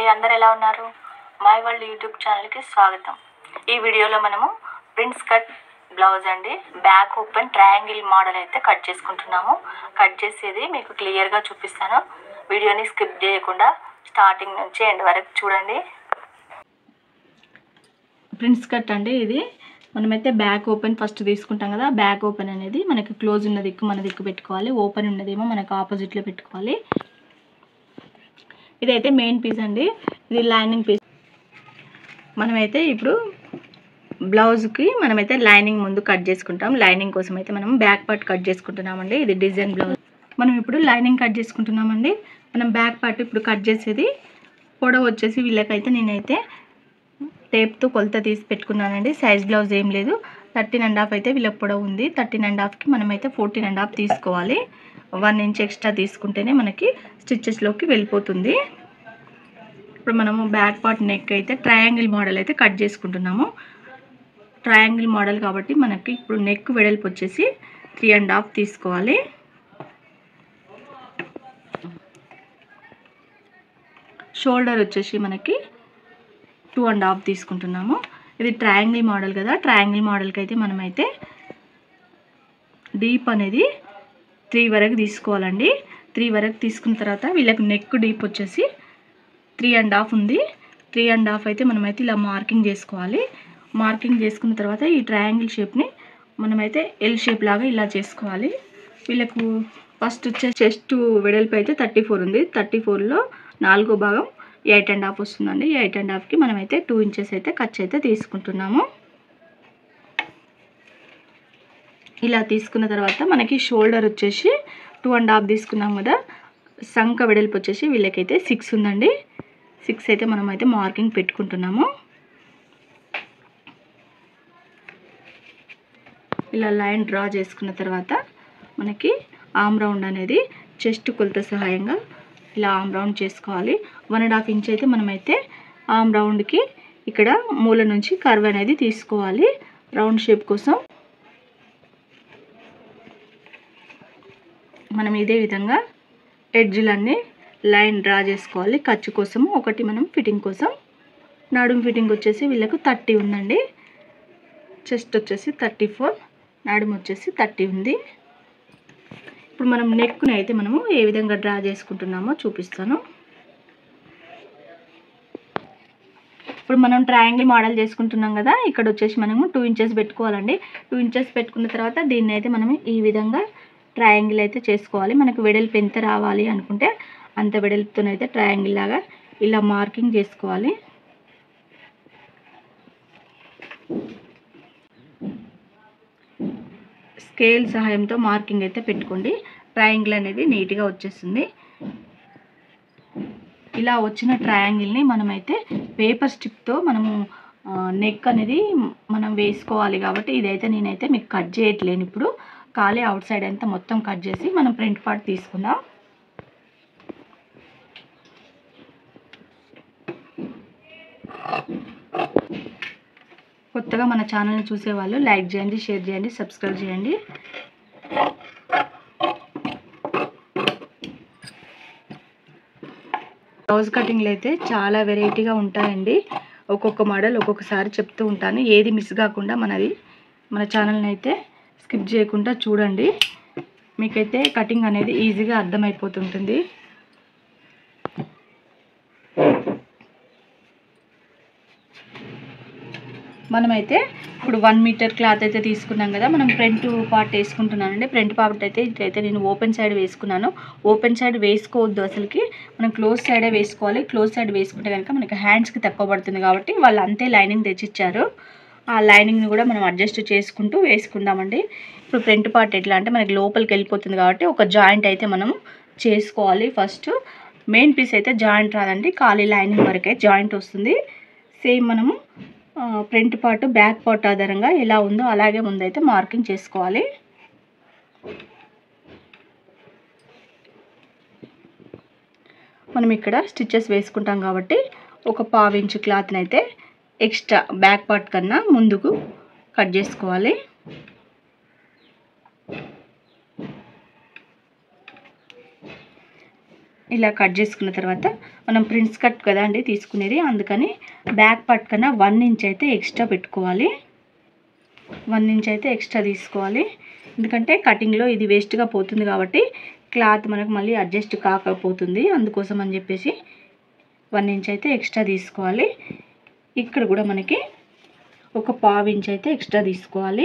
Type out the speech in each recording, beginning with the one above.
అందరు ఎలా ఉన్నారు మాయ్ వరల్డ్ యూట్యూబ్ ఛానల్కి స్వాగతం ఈ వీడియోలో మనము ప్రిన్స్ కట్ బ్లౌజ్ అండి బ్యాక్ ఓపెన్ ట్రయాంగిల్ మోడల్ అయితే కట్ చేసుకుంటున్నాము కట్ చేసేది మీకు క్లియర్గా చూపిస్తాను వీడియోని స్కిప్ చేయకుండా స్టార్టింగ్ నుంచి ఎండ్ వరకు చూడండి ప్రిన్స్ కట్ అండి ఇది మనమైతే బ్యాక్ ఓపెన్ ఫస్ట్ తీసుకుంటాం కదా బ్యాక్ ఓపెన్ అనేది మనకి క్లోజ్ ఉన్న దిక్కు మన దిక్కు పెట్టుకోవాలి ఓపెన్ ఉన్నదేమో మనకు ఆపోజిట్లో పెట్టుకోవాలి ఇదైతే మెయిన్ పీస్ అండి ఇది లైనింగ్ పీస్ మనమైతే ఇప్పుడు బ్లౌజ్కి మనమైతే లైనింగ్ ముందు కట్ చేసుకుంటాం లైనింగ్ కోసం అయితే మనం బ్యాక్ పార్ట్ కట్ చేసుకుంటున్నామండి ఇది డిజైన్ బ్లౌజ్ మనం ఇప్పుడు లైనింగ్ కట్ చేసుకుంటున్నామండి మనం బ్యాక్ పార్ట్ ఇప్పుడు కట్ చేసేది పొడవు వచ్చేసి వీళ్ళకైతే నేనైతే టేప్తో కొలత తీసి పెట్టుకున్నానండి సైజ్ బ్లౌజ్ ఏం లేదు థర్టీన్ అండ్ హాఫ్ అయితే వీళ్ళకి పొడవు ఉంది థర్టీన్ అండ్ హాఫ్కి మనమైతే ఫోర్టీన్ అండ్ హాఫ్ తీసుకోవాలి వన్ ఇంచ్ ఎక్స్ట్రా తీసుకుంటేనే మనకి స్టిచ్చెస్లోకి వెళ్ళిపోతుంది ఇప్పుడు మనము బ్యాక్ పార్ట్ నెక్ అయితే ట్రయాంగిల్ మోడల్ అయితే కట్ చేసుకుంటున్నాము ట్రయాంగిల్ మోడల్ కాబట్టి మనకి ఇప్పుడు నెక్ వెడల్పు వచ్చేసి త్రీ అండ్ హాఫ్ తీసుకోవాలి షోల్డర్ వచ్చేసి మనకి టూ అండ్ హాఫ్ తీసుకుంటున్నాము ఇది ట్రయాంగిల్ మోడల్ కదా ట్రయాంగిల్ మోడల్కి అయితే మనమైతే డీప్ అనేది త్రీ వరకు తీసుకోవాలండి త్రీ వరకు తీసుకున్న తర్వాత వీళ్ళకి నెక్ డీప్ వచ్చేసి త్రీ అండ్ హాఫ్ ఉంది త్రీ అండ్ హాఫ్ అయితే మనమైతే ఇలా మార్కింగ్ చేసుకోవాలి మార్కింగ్ చేసుకున్న తర్వాత ఈ ట్రయాంగిల్ షేప్ని మనమైతే ఎల్ షేప్ లాగా ఇలా చేసుకోవాలి వీళ్ళకు ఫస్ట్ వచ్చే చెస్ట్ వెడల్పు అయితే థర్టీ ఫోర్ ఉంది థర్టీ ఫోర్లో నాలుగో భాగం ఎయిట్ అండ్ హాఫ్ వస్తుందండి ఎయిట్ అండ్ హాఫ్కి మనమైతే టూ ఇంచెస్ అయితే ఖర్చు అయితే తీసుకుంటున్నాము ఇలా తీసుకున్న తర్వాత మనకి షోల్డర్ వచ్చేసి టూ అండ్ హాఫ్ తీసుకున్నాం కదా సంఖ వెడల్పు వచ్చేసి వీళ్ళకైతే సిక్స్ ఉందండి సిక్స్ అయితే మనం అయితే మార్కింగ్ పెట్టుకుంటున్నాము ఇలా లైన్ డ్రా చేసుకున్న తర్వాత మనకి ఆమ్ రౌండ్ అనేది చెస్ట్ కొలత సహాయంగా ఇలా ఆమ్ రౌండ్ చేసుకోవాలి వన్ అండ్ హాఫ్ ఇంచ్ అయితే మనమైతే ఆమ్ రౌండ్కి ఇక్కడ మూల నుంచి కర్వ్ అనేది తీసుకోవాలి రౌండ్ షేప్ కోసం మనం ఇదే విధంగా ఎడ్జ్లన్నీ లైన్ డ్రా చేసుకోవాలి ఖర్చు కోసం ఒకటి మనం ఫిట్టింగ్ కోసం నడుము ఫిట్టింగ్ వచ్చేసి వీళ్ళకు థర్టీ ఉందండి చెస్ట్ వచ్చేసి థర్టీ ఫోర్ నడుము వచ్చేసి థర్టీ ఉంది ఇప్పుడు మనం నెక్ని అయితే మనము ఏ విధంగా డ్రా చేసుకుంటున్నామో చూపిస్తాను ఇప్పుడు మనం ట్రయాంగిల్ మోడల్ చేసుకుంటున్నాం కదా ఇక్కడ వచ్చేసి మనము టూ ఇంచెస్ పెట్టుకోవాలండి టూ ఇంచెస్ పెట్టుకున్న తర్వాత దీన్ని అయితే మనం ఈ విధంగా ట్రయాంగిల్ అయితే చేసుకోవాలి మనకు వెడల్పు ఎంత రావాలి అనుకుంటే అంత వెడల్పుతోనైతే ట్రయాంగిల్ లాగా ఇలా మార్కింగ్ చేసుకోవాలి స్కేల్ సహాయంతో మార్కింగ్ అయితే పెట్టుకోండి ట్రయాంగిల్ అనేది నీట్గా వచ్చేస్తుంది ఇలా వచ్చిన ట్రయాంగిల్ని మనమైతే పేపర్ స్టిప్తో మనము నెక్ అనేది మనం వేసుకోవాలి కాబట్టి ఇదైతే నేనైతే మీకు కట్ చేయట్లేను ఇప్పుడు ఖాళీ అవుట్ సైడ్ అంతా మొత్తం కట్ చేసి మనం ప్రింట్ పార్ట్ తీసుకుందాం కొత్తగా మన ఛానల్ని చూసేవాళ్ళు లైక్ చేయండి షేర్ చేయండి సబ్స్క్రైబ్ చేయండి బ్లౌజ్ కటింగ్లు అయితే చాలా వెరైటీగా ఉంటాయండి ఒక్కొక్క మోడల్ ఒక్కొక్కసారి చెప్తూ ఉంటాను ఏది మిస్ కాకుండా మనది మన ఛానల్ని అయితే స్కిప్ చేయకుండా చూడండి మీకైతే కటింగ్ అనేది ఈజీగా అర్థమైపోతుంటుంది మనమైతే ఇప్పుడు వన్ మీటర్ క్లాత్ అయితే తీసుకున్నాం కదా మనం ఫ్రంట్ పార్ట్ వేసుకుంటున్నానండి ఫ్రంట్ పార్ట్ అయితే ఇట్లయితే నేను ఓపెన్ సైడ్ వేసుకున్నాను ఓపెన్ సైడ్ వేసుకోవద్దు అసలుకి మనం క్లోజ్ సైడే వేసుకోవాలి క్లోజ్ సైడ్ వేసుకుంటే కనుక మనకి హ్యాండ్స్కి తక్కువ పడుతుంది కాబట్టి వాళ్ళు అంతే లైనింగ్ తెచ్చిచ్చారు ఆ లైనింగ్ని కూడా మనం అడ్జస్ట్ చేసుకుంటూ వేసుకుందామండి ఇప్పుడు ఫ్రంట్ పార్ట్ ఎట్లా అంటే మనకి లోపలికి వెళ్ళిపోతుంది కాబట్టి ఒక జాయింట్ అయితే మనం చేసుకోవాలి ఫస్ట్ మెయిన్ పీస్ అయితే జాయింట్ రాదండి ఖాళీ లైనింగ్ వరకే జాయింట్ వస్తుంది సేమ్ మనము ఫ్రంట్ పార్ట్ బ్యాక్ పార్ట్ ఆధారంగా ఎలా ఉందో అలాగే ముందైతే మార్కింగ్ చేసుకోవాలి మనం ఇక్కడ స్టిచ్చెస్ వేసుకుంటాం కాబట్టి ఒక పావు ఇంచు క్లాత్ని అయితే ఎక్స్ట్రా బ్యాక్ పార్ట్ కన్నా ముందుకు కట్ చేసుకోవాలి ఇలా కట్ చేసుకున్న తర్వాత మనం ప్రిన్స్ కట్ కదా అండి తీసుకునేది అందుకని బ్యాక్ పార్ట్ కన్నా వన్ ఇంచ్ అయితే ఎక్స్ట్రా పెట్టుకోవాలి వన్ ఇంచ్ అయితే ఎక్స్ట్రా తీసుకోవాలి ఎందుకంటే కటింగ్లో ఇది వేస్ట్గా పోతుంది కాబట్టి క్లాత్ మనకు మళ్ళీ అడ్జస్ట్ కాకపోతుంది అందుకోసం అని చెప్పేసి వన్ ఇంచ్ అయితే ఎక్స్ట్రా తీసుకోవాలి ఇక్కడ కూడా మనకి ఒక పావు ఇంచ్ అయితే ఎక్స్ట్రా తీసుకోవాలి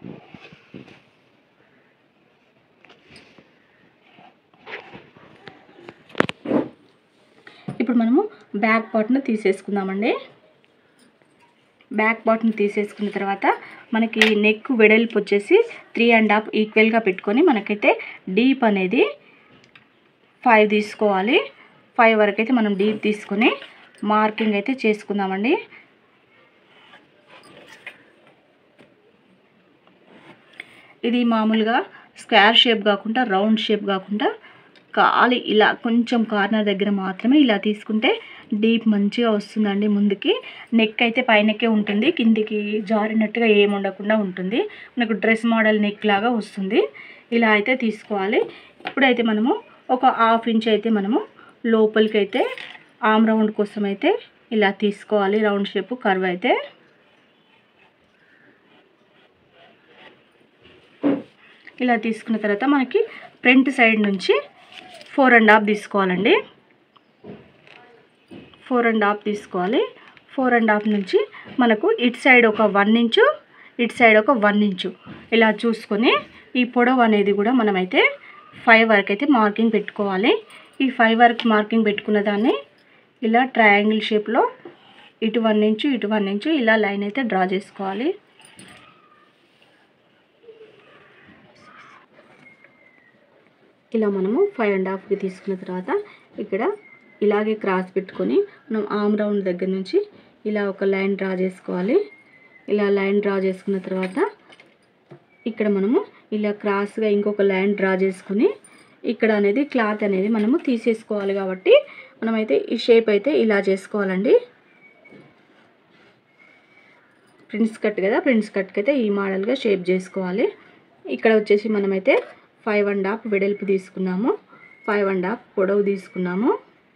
ఇప్పుడు మనము బ్యాక్ పార్ట్ను తీసేసుకుందామండి బ్యాక్ పార్ట్ని తీసేసుకున్న తర్వాత మనకి నెక్ వెడల్పు వచ్చేసి త్రీ అండ్ హాఫ్ ఈక్వల్గా పెట్టుకొని మనకైతే డీప్ అనేది ఫైవ్ తీసుకోవాలి ఫైవ్ వరకు అయితే మనం డీప్ తీసుకొని మార్కింగ్ అయితే చేసుకుందామండి ఇది మామూలుగా స్క్వేర్ షేప్ కాకుండా రౌండ్ షేప్ కాకుండా కాలి ఇలా కొంచెం కార్నర్ దగ్గర మాత్రమే ఇలా తీసుకుంటే డీప్ మంచిగా వస్తుందండి ముందుకి నెక్ అయితే పైనకే ఉంటుంది కిందికి జారినట్టుగా ఏమి ఉండకుండా ఉంటుంది మనకు డ్రెస్ మోడల్ నెక్ లాగా వస్తుంది ఇలా అయితే తీసుకోవాలి ఇప్పుడైతే మనము ఒక హాఫ్ ఇంచ్ అయితే మనము లోపలికి అయితే ఆమ్ రౌండ్ కోసం అయితే ఇలా తీసుకోవాలి రౌండ్ షేప్ కర్వ్ అయితే ఇలా తీసుకున్న తర్వాత మనకి ఫ్రంట్ సైడ్ నుంచి ఫోర్ అండ్ హాఫ్ తీసుకోవాలండి ఫోర్ అండ్ హాఫ్ తీసుకోవాలి ఫోర్ అండ్ హాఫ్ నుంచి మనకు ఇటు సైడ్ ఒక వన్ ఇంచు ఇటు సైడ్ ఒక వన్ ఇంచు ఇలా చూసుకొని ఈ పొడవు అనేది కూడా మనమైతే ఫైవ్ వరకు అయితే మార్కింగ్ పెట్టుకోవాలి ఈ ఫైవ్ వరకు మార్కింగ్ పెట్టుకున్న దాన్ని ఇలా ట్రయాంగిల్ షేప్లో ఇటు వన్ ఇంచు ఇటు వన్ ఇంచు ఇలా లైన్ అయితే డ్రా చేసుకోవాలి ఇలా మనము ఫైవ్ అండ్ హాఫ్కి తీసుకున్న తర్వాత ఇక్కడ ఇలాగే క్రాస్ పెట్టుకొని మనం ఆమ్ రౌండ్ దగ్గర నుంచి ఇలా ఒక లైన్ డ్రా చేసుకోవాలి ఇలా లైన్ డ్రా చేసుకున్న తర్వాత ఇక్కడ మనము ఇలా క్రాస్గా ఇంకొక లైన్ డ్రా చేసుకొని ఇక్కడ అనేది క్లాత్ అనేది మనము తీసేసుకోవాలి కాబట్టి మనమైతే ఈ షేప్ అయితే ఇలా చేసుకోవాలండి ప్రిన్స్ కట్ కదా ప్రిన్స్ కట్కి అయితే ఈ మోడల్గా షేప్ చేసుకోవాలి ఇక్కడ వచ్చేసి మనమైతే ఫైవ్ అండ్ హాఫ్ వెడల్పు తీసుకున్నాము ఫైవ్ అండ్ హాఫ్ పొడవు తీసుకున్నాము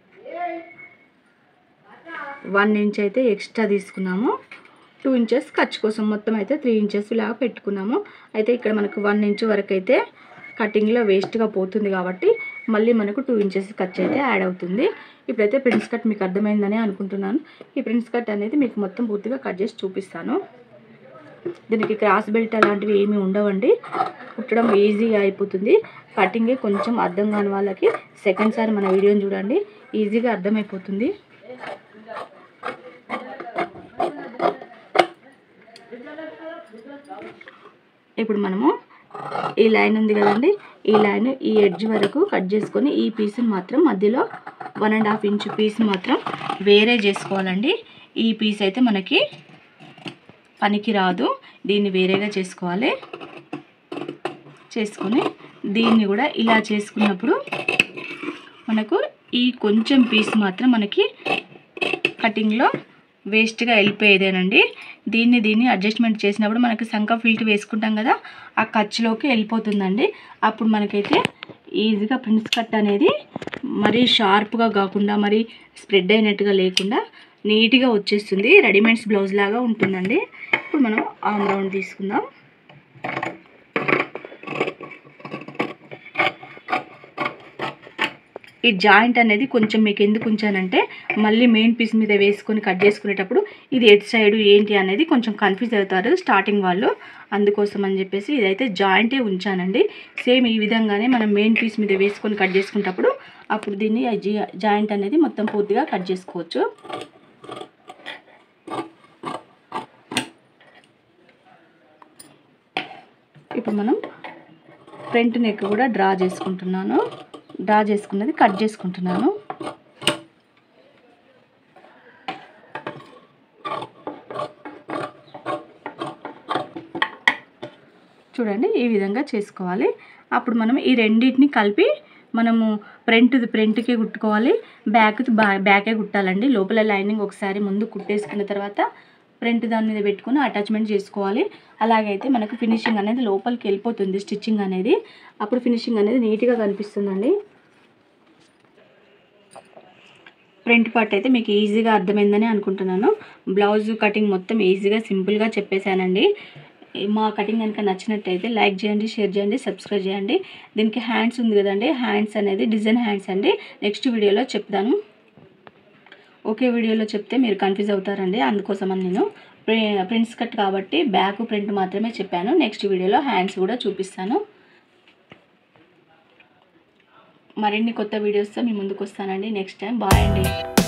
వన్ ఇంచ్ అయితే ఎక్స్ట్రా తీసుకున్నాము టూ ఇంచెస్ ఖర్చు కోసం మొత్తం అయితే త్రీ ఇంచెస్ ఇలా పెట్టుకున్నాము అయితే ఇక్కడ మనకు వన్ ఇంచ్ వరకు అయితే కటింగ్లో వేస్ట్గా పోతుంది కాబట్టి మళ్ళీ మనకు టూ ఇంచెస్ ఖర్చు అయితే యాడ్ అవుతుంది ఇప్పుడైతే ప్రిన్స్ కట్ మీకు అర్థమైందని అనుకుంటున్నాను ఈ ప్రిన్స్ కట్ అనేది మీకు మొత్తం పూర్తిగా కట్ చేసి చూపిస్తాను దీనికి క్రాస్ బెల్ట్ అలాంటివి ఏమీ ఉండవండి కుట్టడం ఈజీగా అయిపోతుంది కటింగే కొంచెం అర్థం కాని వాళ్ళకి సెకండ్ సారి మన వీడియోని చూడండి ఈజీగా అర్థమైపోతుంది ఇప్పుడు మనము ఈ లైన్ ఉంది కదండి ఈ లైన్ ఈ ఎడ్జ్ వరకు కట్ చేసుకొని ఈ పీస్ని మాత్రం మధ్యలో one and half inch piece మాత్రం వేరే చేసుకోవాలండి ఈ పీస్ అయితే మనకి పనికి రాదు దీన్ని వేరేగా చేసుకోవాలి చేసుకొని దీన్ని కూడా ఇలా చేసుకున్నప్పుడు మనకు ఈ కొంచెం పీస్ మాత్రం మనకి కటింగ్లో వేస్ట్గా వెళ్ళిపోయేదేనండి దీన్ని దీన్ని అడ్జస్ట్మెంట్ చేసినప్పుడు మనకి సంక ఫిల్ట్ వేసుకుంటాం కదా ఆ ఖర్చులోకి వెళ్ళిపోతుందండి అప్పుడు మనకైతే ఈజీగా ప్రిన్స్ కట్ అనేది మరీ షార్ప్గా కాకుండా మరీ స్ప్రెడ్ అయినట్టుగా లేకుండా నీట్గా వచ్చేస్తుంది రెడీమేడ్స్ బ్లౌజ్ లాగా ఉంటుందండి ఇప్పుడు మనం ఆమ్ రౌండ్ తీసుకుందాం ఈ జాయింట్ అనేది కొంచెం మీకు ఎందుకు ఉంచానంటే మళ్ళీ మెయిన్ పీస్ మీద వేసుకొని కట్ చేసుకునేటప్పుడు ఇది ఎటు సైడ్ ఏంటి అనేది కొంచెం కన్ఫ్యూజ్ అవుతారు స్టార్టింగ్ వాళ్ళు అందుకోసం అని చెప్పేసి ఇదైతే జాయింటే ఉంచానండి సేమ్ ఈ విధంగానే మనం మెయిన్ పీస్ మీద వేసుకొని కట్ చేసుకునేటప్పుడు అప్పుడు దీన్ని ఆ జీ- జాయింట్ అనేది మొత్తం పూర్తిగా కట్ చేసుకోవచ్చు ఇప్పుడు మనం ఫ్రంట్ నెక్ కూడా డ్రా చేసుకుంటున్నాను డ్రా చేసుకున్నది కట్ చేసుకుంటున్నాను చూడండి ఈ విధంగా చేసుకోవాలి అప్పుడు మనం ఈ రెండింటిని కలిపి మనము ఫ్రంట్ది ఫ్రంట్కి కుట్టుకోవాలి బ్యాక్ది బ్యా బ్యాకే కుట్టాలండి లోపల లైనింగ్ ఒకసారి ముందు కుట్టేసుకున్న తర్వాత ఫ్రంట్ దాని మీద పెట్టుకొని అటాచ్మెంట్ చేసుకోవాలి అలాగైతే మనకు ఫినిషింగ్ అనేది లోపలికి వెళ్ళిపోతుంది స్టిచ్చింగ్ అనేది అప్పుడు ఫినిషింగ్ అనేది నీట్గా కనిపిస్తుందండి ఫ్రంట్ పార్ట్ అయితే మీకు ఈజీగా అర్థమైందని అనుకుంటున్నాను బ్లౌజ్ కటింగ్ మొత్తం ఈజీగా సింపుల్గా చెప్పేశానండి మా కటింగ్ కనుక నచ్చినట్టయితే లైక్ చేయండి షేర్ చేయండి సబ్స్క్రైబ్ చేయండి దీనికి హ్యాండ్స్ ఉంది కదండి హ్యాండ్స్ అనేది డిజైన్ హ్యాండ్స్ అండి నెక్స్ట్ వీడియోలో చెప్తాను ఒకే వీడియోలో చెప్తే మీరు కన్ఫ్యూజ్ అవుతారండి అందుకోసమని నేను ప్రి- ప్రింట్స్ కట్ కాబట్టి బ్యాక్ ప్రింట్ మాత్రమే చెప్పాను నెక్స్ట్ వీడియోలో హ్యాండ్స్ కూడా చూపిస్తాను మరిన్ని కొత్త వీడియోస్తో మీ ముందుకు వస్తానండి నెక్స్ట్ టైం బాయ్ అండి